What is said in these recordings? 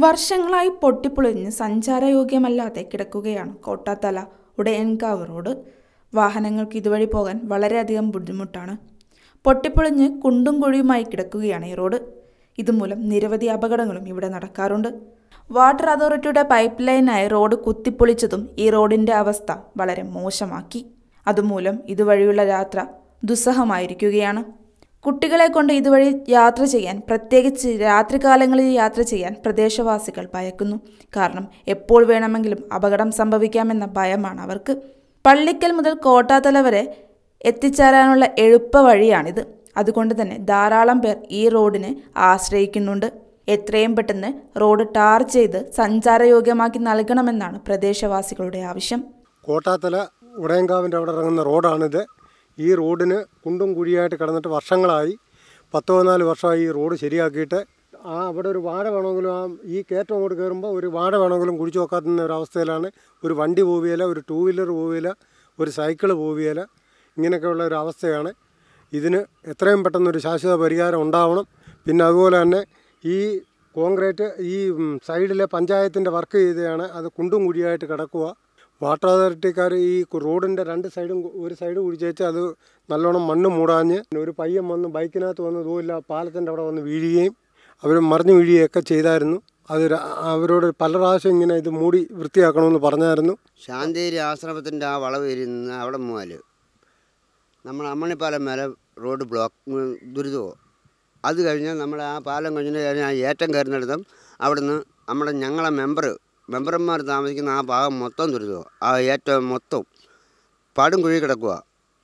വർഷങ്ങളായി പൊട്ടിപ്പൊളിഞ്ഞ് സഞ്ചാരയോഗ്യമല്ലാതെ കിടക്കുകയാണ് കോട്ടാത്തല ഉടയൻകാവ് റോഡ് വാഹനങ്ങൾക്ക് ഇതുവഴി പോകാൻ വളരെയധികം ബുദ്ധിമുട്ടാണ് പൊട്ടിപ്പൊളിഞ്ഞ് കുണ്ടും കുഴിയുമായി കിടക്കുകയാണ് ഈ റോഡ് ഇതുമൂലം നിരവധി അപകടങ്ങളും ഇവിടെ നടക്കാറുണ്ട് വാട്ടർ അതോറിറ്റിയുടെ പൈപ്പ് ലൈനായി റോഡ് കുത്തിപ്പൊളിച്ചതും ഈ റോഡിന്റെ അവസ്ഥ വളരെ മോശമാക്കി അതുമൂലം ഇതുവഴിയുള്ള യാത്ര ദുസ്സഹമായിരിക്കുകയാണ് കുട്ടികളെ കൊണ്ട് ഇതുവഴി യാത്ര ചെയ്യാൻ പ്രത്യേകിച്ച് രാത്രികാലങ്ങളിൽ യാത്ര ചെയ്യാൻ പ്രദേശവാസികൾ ഭയക്കുന്നു കാരണം എപ്പോൾ വേണമെങ്കിലും അപകടം സംഭവിക്കാമെന്ന ഭയമാണ് അവർക്ക് പള്ളിക്കൽ മുതൽ കോട്ടാത്തല വരെ എത്തിച്ചേരാനുള്ള എളുപ്പ വഴിയാണിത് അതുകൊണ്ട് തന്നെ ധാരാളം പേർ ഈ റോഡിന് ആശ്രയിക്കുന്നുണ്ട് എത്രയും പെട്ടെന്ന് റോഡ് ടാർ ചെയ്ത് സഞ്ചാരയോഗ്യമാക്കി നൽകണമെന്നാണ് പ്രദേശവാസികളുടെ ആവശ്യം കോട്ടാത്തല ഉടയങ്കാവിൻ്റെ അവിടെ ഇറങ്ങുന്ന റോഡാണിത് ഈ റോഡിന് കുണ്ടും കുഴിയായിട്ട് കിടന്നിട്ട് വർഷങ്ങളായി പത്ത് പതിനാല് വർഷമായി ഈ റോഡ് ശരിയാക്കിയിട്ട് ആ അവിടെ ഒരു വാഴ വേണമെങ്കിലും ആ ഈ കയറ്റം അങ്ങോട്ട് കയറുമ്പോൾ ഒരു വാഴ വേണമെങ്കിലും കുഴിച്ചു നോക്കാത്ത ഒരു അവസ്ഥയിലാണ് ഒരു വണ്ടി പോവുകയില്ല ഒരു ടൂ വീലർ പോവുകയില്ല ഒരു സൈക്കിൾ പോവുകയില്ല ഇങ്ങനെയൊക്കെയുള്ള ഒരു അവസ്ഥയാണ് ഇതിന് എത്രയും പെട്ടെന്ന് ഒരു ശാശ്വത പരിഹാരം ഉണ്ടാവണം പിന്നെ അതുപോലെ തന്നെ ഈ കോൺക്രീറ്റ് ഈ ഉം, സൈഡിലെ പഞ്ചായത്തിൻ്റെ വർക്ക് ചെയ്തതാണ് അത് കുണ്ടും കുഴിയായിട്ട് കിടക്കുക വാട്ടർ അതോറിറ്റിക്കാർ ഈ റോഡിൻ്റെ രണ്ട് സൈഡും കു- ഒരു സൈഡ് കുഴിച്ചേച്ച് അത് നല്ലോണം മണ്ണ് മൂടാഞ്ഞ് ഒരു പയ്യൻ വന്ന് ബൈക്കിനകത്ത് വന്ന് ഇതുമില്ല പാലത്തിൻ്റെ അവിടെ വന്ന് വീഴുകയും അവർ മറിഞ്ഞു വീഴുകയൊക്കെ ചെയ്തായിരുന്നു അത് ര- അവരോട് പല പ്രാവശ്യം ഇങ്ങനെ ഇത് മൂടി വൃത്തിയാക്കണമെന്ന് പറഞ്ഞായിരുന്നു ശാന്തേരി ആശ്രമത്തിൻ്റെ ആ വളവ് ഇരുന്ന് അവിടെ മുതൽ നമ്മൾ അമ്മണിപ്പാലം മേലെ റോഡ് ബ്ലോക്ക് ഉം, ദുരിതമോ അത് കഴിഞ്ഞ് നമ്മൾ ആ പാലം കഴിഞ്ഞ് കഴിഞ്ഞ് ആ ഏറ്റം കയറുന്നിടത്തും അവിടുന്ന് നമ്മുടെ ഞങ്ങളെ മെമ്പർ മെമ്പർമാർ താമസിക്കുന്ന ആ ഭാഗം മൊത്തം ദുരിതമോ ആ ഏറ്റവും മൊത്തം പടും കുഴി കിടക്കുക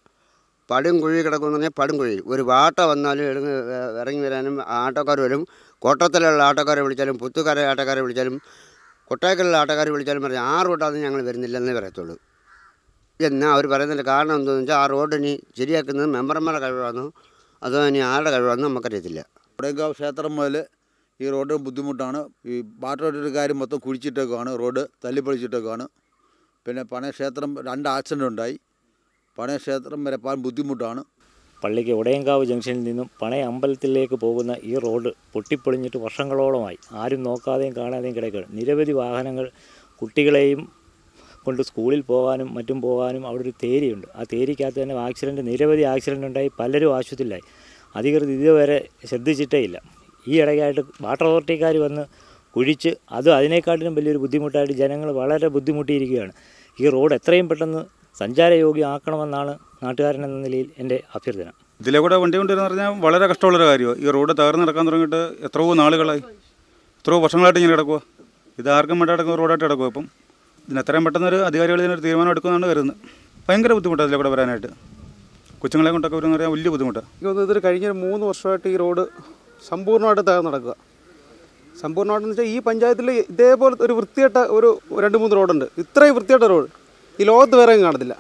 പടും കുഴി കിടക്കുമെന്ന് പറഞ്ഞാൽ പടും കുഴി ഒരു വാട്ട വന്നാലും ഇറങ്ങി ഇറങ്ങി വരാനും ആട്ടോക്കാർ വരും കോട്ടത്തിലുള്ള ആട്ടോക്കാരെ വിളിച്ചാലും പുത്തുക്കാരെ ആട്ടോക്കാരെ വിളിച്ചാലും കൊട്ടായക്കലുള്ള ആട്ടോക്കാരെ വിളിച്ചാലും പറഞ്ഞാൽ ആ റൂട്ടാണ് ഞങ്ങൾ വരുന്നില്ലെന്നേ പറയത്തുള്ളൂ എന്നാൽ അവർ പറയുന്നതിൻ്റെ കാരണം എന്താണെന്ന് വെച്ചാൽ ആ റോഡിനി ശരിയാക്കുന്നത് മെമ്പർമാരുടെ കഴിവാണോ അതോ ഇനി ആരുടെ കഴിവാണെന്ന് നമുക്കറിയത്തില്ല ഉടയങ്കാവ് ക്ഷേത്രം മുതൽ ഈ റോഡ് ബുദ്ധിമുട്ടാണ് ഈ വാട്ടർ അതോറിറ്റിക്കാർ മൊത്തം കുഴിച്ചിട്ടേക്കുവാണ് റോഡ് തല്ലിപ്പൊളിച്ചിട്ടേക്കുവാണ് പിന്നെ പണയക്ഷേത്രം രണ്ട് ആക്സിഡൻ്റ് ഉണ്ടായി പണയക്ഷേത്രം വരെ പോകാൻ ബുദ്ധിമുട്ടാണ് പള്ളിക്ക് ഉടയങ്കാവ് ജംഗ്ഷനിൽ നിന്നും പണയ അമ്പലത്തിലേക്ക് പോകുന്ന ഈ റോഡ് പൊട്ടിപ്പൊളിഞ്ഞിട്ട് വർഷങ്ങളോളമായി ആരും നോക്കാതെയും കാണാതെയും കിടക്കുകയാണ് നിരവധി വാഹനങ്ങൾ കുട്ടികളെയും കൊണ്ട് സ്കൂളിൽ പോകാനും മറ്റും പോകാനും അവിടെ ഒരു തേരിയുണ്ട് ആ തേരിക്കകത്ത് തന്നെ ആക്സിഡൻറ്റ് നിരവധി ആക്സിഡൻ്റ് ഉണ്ടായി പലരും ആശുപത്രിയിലായി അധികൃതർ ഇതുവരെ ശ്രദ്ധിച്ചിട്ടേ ഇല്ല ഈ ഇടയ്ക്കായിട്ട് വാട്ടർ അതോറിറ്റിക്കാർ വന്ന് കുഴിച്ച് അത് അതിനേക്കാട്ടിലും വലിയൊരു ബുദ്ധിമുട്ടായിട്ട് ജനങ്ങൾ വളരെ ബുദ്ധിമുട്ടിയിരിക്കുകയാണ് ഈ റോഡ് എത്രയും പെട്ടെന്ന് സഞ്ചാരയോഗ്യമാക്കണമെന്നാണ് നാട്ടുകാരൻ എന്ന നിലയിൽ എൻ്റെ അഭ്യർത്ഥന ഇതിലെ കൂടെ വണ്ടി കൊണ്ടുവരുന്ന പറഞ്ഞാൽ വളരെ കഷ്ടമുള്ളൊരു കാര്യമാണ് ഈ റോഡ് തകർന്ന് നടക്കാൻ തുടങ്ങിയിട്ട് എത്രയോ നാളുകളായി എത്രയോ വർഷങ്ങളായിട്ട് ഇങ്ങനെ കിടക്കുക ഇത് ആർക്കും വേണ്ട കിടക്കുന്ന റോഡായിട്ട് കിടക്കുക അപ്പം ഇതിന് എത്രയും പെട്ടെന്നൊരു അധികാരികൾ ഇതിനൊരു തീരുമാനം എടുക്കുമെന്നാണ് കരുതുന്നത് ഭയങ്കര ബുദ്ധിമുട്ടാണ് ഇതിലെ കൂടെ വരാനായിട്ട് കൊച്ചുങ്ങളെ കൊണ്ടൊക്കെ വരുന്ന പറയാൻ വലിയ ബുദ്ധിമുട്ടാണ് എനിക്ക് തോന്നുന്നു ഇതിൽ കഴിഞ്ഞ ഒരു മൂന്ന് വർഷമായിട്ട് ഈ റോഡ് സമ്പൂർണ്ണമായിട്ട് തകർന്ന് നടക്കുക സമ്പൂർണ്ണമായിട്ടെന്ന് വെച്ചാൽ ഈ പഞ്ചായത്തിൽ ഇതേപോലത്തെ ഒരു വൃത്തികെട്ട ഒരു രണ്ട് മൂന്ന് റോഡുണ്ട് ഇത്രയും വൃത്തികെട്ട റോഡ് ഈ ലോകത്ത് വേറെ എങ്ങും കാണത്തില്ല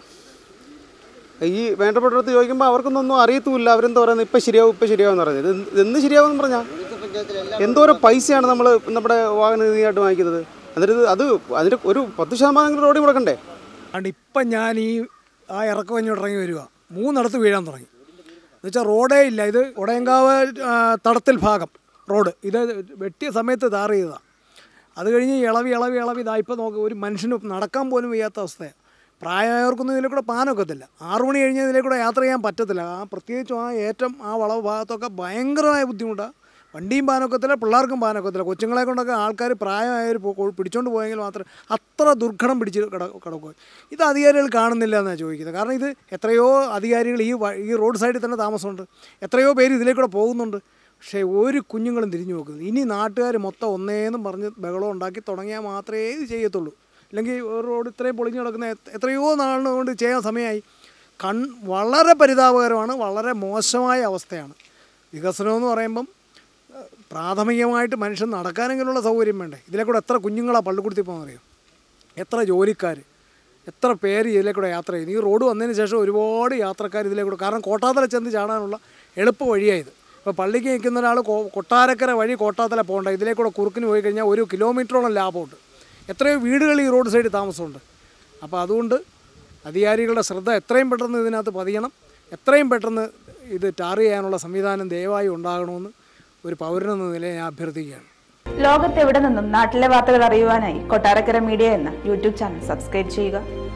ഈ വേണ്ടപ്പെട്ടടുത്ത് ചോദിക്കുമ്പോൾ അവർക്കൊന്നും അറിയത്തുമില്ല അവരെന്താ പറയുന്നത് ഇപ്പം ശരിയാവും ഇപ്പം ശരിയാവും എന്ന് പറയുന്നത് ഇത് എന്ത് എന്ന് ശരിയാവും എന്ന് പറഞ്ഞാൽ എന്തോരം പൈസയാണ് നമ്മൾ നമ്മുടെ വാഹന നിധിയായിട്ട് വാങ്ങിക്കുന്നത് എന്നിട്ട് ഇത് അത് അതിൻ്റെ ഒരു പത്ത് ശതമാനം റോഡിൽ കൊടുക്കണ്ടേ അതുകൊണ്ട് ഇപ്പം ഞാൻ ഈ ആ ഇറക്കം കഴിഞ്ഞോട്ട് ഇറങ്ങി വരിക മൂന്നിടത്ത് വീഴാൻ തുടങ്ങി എന്നുവെച്ചാൽ റോഡേ ഇല്ല ഇത് ഉടയങ്കാവ് ആ, തടത്തിൽ ഭാഗം റോഡ് ഇത് വെട്ടിയ സമയത്ത് താർ ചെയ്തതാണ് അത് കഴിഞ്ഞ് ഇളവി ഇളവി ഇളവി ഇതാ ഇപ്പം നോക്ക് ഒരു മനുഷ്യന് നടക്കാൻ പോലും വയ്യാത്ത അവസ്ഥയാണ് പ്രായമായവർക്കൊന്നും ഇതിലെ കൂടെ പാനൊക്കത്തില്ല ആറു മണി കഴിഞ്ഞാൽ ഇതിലെ കൂടെ യാത്ര ചെയ്യാൻ പറ്റത്തില്ല ആ പ്രത്യേകിച്ചും ആ ഏറ്റം ആ വളവ് ഭാഗത്തൊക്കെ ഭയങ്കരമായ ബുദ്ധിമുട്ടാണ് വണ്ടിയും പാനൊക്കത്തില്ല പിള്ളേർക്കും പാനൊക്കത്തില്ല കൊച്ചുങ്ങളെ കൊണ്ടൊക്കെ ആൾക്കാർ പ്രായമായവർ പോ- പിടിച്ചോണ്ട് പോയെങ്കിൽ മാത്രം അത്ര ദുർഘടം പിടിച്ച് കിട കിടക്കുക ഇത് അധികാരികൾ കാണുന്നില്ല എന്നാണ് ചോദിക്കുന്നത് കാരണം ഇത് എത്രയോ അധികാരികൾ ഈ വ- ഈ റോഡ് സൈഡിൽ തന്നെ താമസമുണ്ട് എത്രയോ പേര് ഇതിലേക്കൂടെ പോകുന്നുണ്ട് പക്ഷേ ഒരു കുഞ്ഞുങ്ങളും തിരിഞ്ഞു നോക്കുന്നില്ല ഇനി നാട്ടുകാർ മൊത്തം ഒന്നേന്നും പറഞ്ഞ് ബഹളം ഉണ്ടാക്കി തുടങ്ങിയാൽ മാത്രമേ ഇത് ചെയ്യത്തുള്ളൂ അല്ലെങ്കിൽ ഒരു റോഡ് ഇത്രയും പൊളിഞ്ഞു കിടക്കുന്ന എത്ര- എത്രയോ നാളിന് കൊണ്ട് ചെയ്യാൻ സമയമായി കൺ വളരെ പരിതാപകരമാണ് വളരെ മോശമായ അവസ്ഥയാണ് വികസനം എന്ന് പറയുമ്പം ഏഹ്, പ്രാഥമികമായിട്ട് മനുഷ്യൻ നടക്കാനെങ്കിലുള്ള സൗകര്യം വേണ്ടേ ഇതിലെ കൂടെ എത്ര കുഞ്ഞുങ്ങളാണ് പള്ളിക്കുടുത്തി പോകുന്നറിയോ എത്ര ജോലിക്കാർ എത്ര പേര് ഇതിലെ കൂടെ യാത്ര ചെയ്യുന്നു ഈ റോഡ് വന്നതിന് ശേഷം ഒരുപാട് യാത്രക്കാർ ഇതിലെ കൂടെ കാരണം കോട്ടാത്തല ചെന്ന് ചാടാനുള്ള എളുപ്പ വഴിയായത് ഇപ്പോൾ പള്ളിക്ക് നിൽക്കുന്ന ഒരാൾ കോ- കൊട്ടാരക്കര വഴി കോട്ടാത്തല പോകണ്ട ഇതിലെ കൂടെ കുറുക്കിന് പോയി കഴിഞ്ഞാൽ ഒരു കിലോമീറ്ററോളം ലാഭമുണ്ട് എത്രയോ വീടുകൾ ഈ റോഡ് സൈഡിൽ താമസമുണ്ട് അപ്പോൾ അതുകൊണ്ട് അധികാരികളുടെ ശ്രദ്ധ എത്രയും പെട്ടെന്ന് ഇതിനകത്ത് പതിയണം എത്രയും പെട്ടെന്ന് ഇത് ടാർ ചെയ്യാനുള്ള സംവിധാനം ദയവായി ഉണ്ടാകണമെന്ന് ഒരു പൗരനെന്ന നിലയിൽ ഞാൻ അഭ്യർത്ഥിക്കുകയാണ് ലോകത്തെവിടെ നിന്നും നാട്ടിലെ വാർത്തകൾ അറിയുവാനായി കൊട്ടാരക്കര മീഡിയ എന്ന യൂട്യൂബ് ചാനൽ സബ്സ്ക്രൈബ് ചെയ്യുക